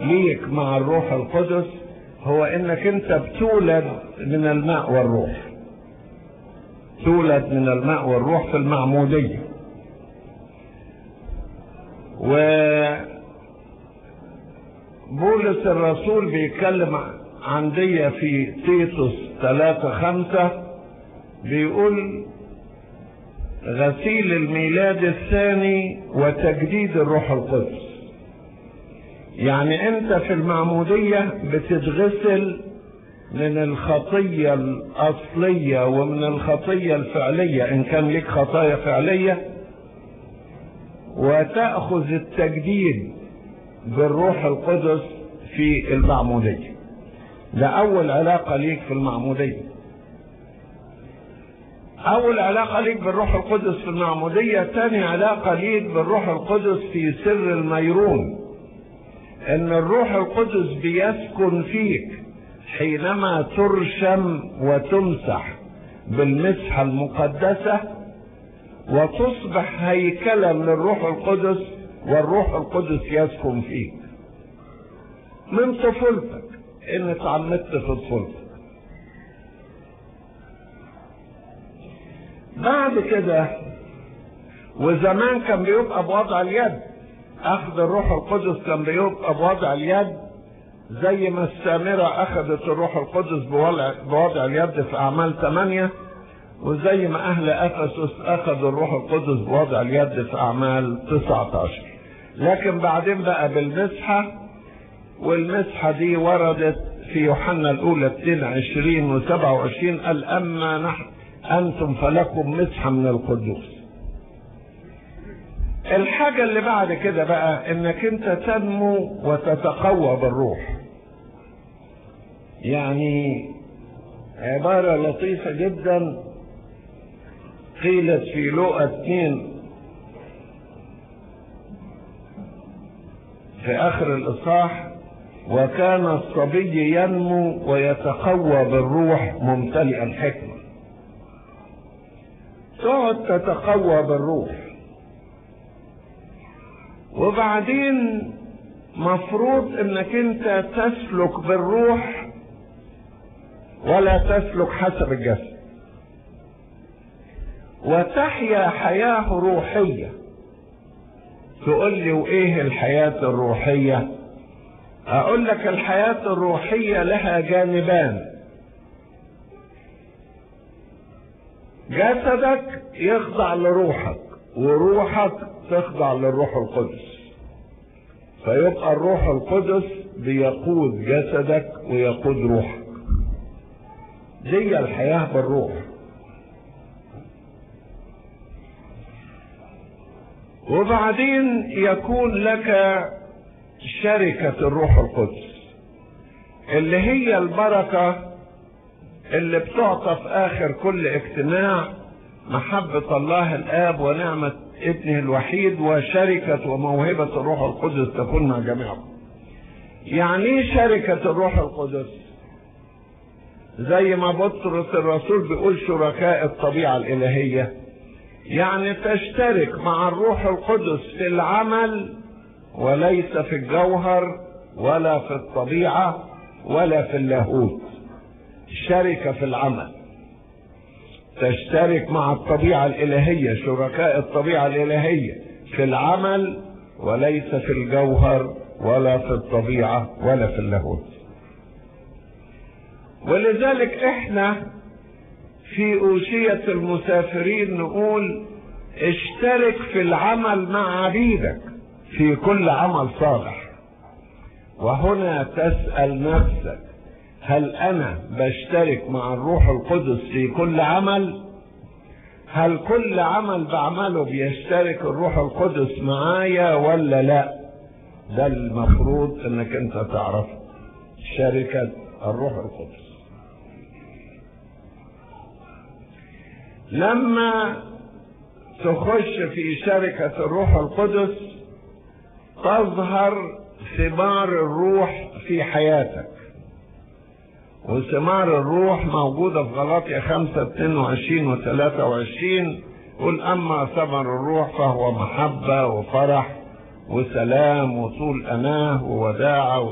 ليك مع الروح القدس هو انك انت بتولد من الماء والروح تولد من الماء والروح في المعمودية و بولس الرسول بيتكلم عن دي في تيتوس ثلاثة خمسة بيقول غسيل الميلاد الثاني وتجديد الروح القدس يعني انت في المعمودية بتتغسل من الخطية الأصلية ومن الخطية الفعلية إن كان لك خطايا فعلية وتأخذ التجديد بالروح القدس في المعمودية ده أول علاقة ليك في المعمودية أول علاقة ليك بالروح القدس في المعمودية تاني علاقة ليك بالروح القدس في سر الميرون إن الروح القدس بيسكن فيك حينما ترشم وتمسح بالمسحة المقدسة وتصبح هيكلا للروح القدس والروح القدس يسكن فيك من طفولتك ان اتعمدت في طفولتك بعد كده وزمان كان بيبقى بوضع اليد اخذ الروح القدس كان بيبقى بوضع اليد زي ما السامرة اخذت الروح القدس بوضع, بوضع اليد في اعمال ثمانية وزي ما اهل افسس اخذوا الروح القدس بوضع اليد في اعمال 19 لكن بعدين بقى بالمسحة والمسحة دي وردت في يوحنا الاولى 22 و 27 قال اما نحن انتم فلكم مسحة من القدوس الحاجة اللي بعد كده بقى انك انت تنمو وتتقوى بالروح يعني عبارة لطيفة جدا قيلت في لوقا 2 في اخر الاصحاح وكان الصبي ينمو ويتقوى بالروح ممتلئا حكمة تقعد تتقوى بالروح وبعدين مفروض انك انت تسلك بالروح ولا تسلك حسب الجسد وتحيا حياة روحية تقول لي وايه الحياة الروحية اقول لك الحياة الروحية لها جانبان جسدك يخضع لروحك وروحك تخضع للروح القدس فيبقى الروح القدس بيقود جسدك ويقود روحك دي الحياة بالروح وبعدين يكون لك شركة الروح القدس اللي هي البركة اللي بتعطى في آخر كل اجتماع محبة الله الآب ونعمة ابنه الوحيد وشركة وموهبة الروح القدس تكون مع جميعكم يعني ايه شركة الروح القدس زي ما بطرس الرسول بيقول شركاء الطبيعة الإلهية يعني تشترك مع الروح القدس في العمل وليس في الجوهر ولا في الطبيعة ولا في اللاهوت شركة في العمل تشترك مع الطبيعة الإلهية شركاء الطبيعة الإلهية في العمل وليس في الجوهر ولا في الطبيعة ولا في اللاهوت ولذلك احنا في أوشية المسافرين نقول اشترك في العمل مع عبيدك في كل عمل صالح وهنا تسأل نفسك هل أنا بشترك مع الروح القدس في كل عمل هل كل عمل بعمله بيشترك الروح القدس معايا ولا لا ده المفروض انك انت تعرف شركة الروح القدس لما تخش في شركة الروح القدس تظهر ثمار الروح في حياتك وثمار الروح موجودة في غلاطيا 5 22 و 23 قل أما ثمر الروح فهو محبة وفرح وسلام وطول أناه ووداعة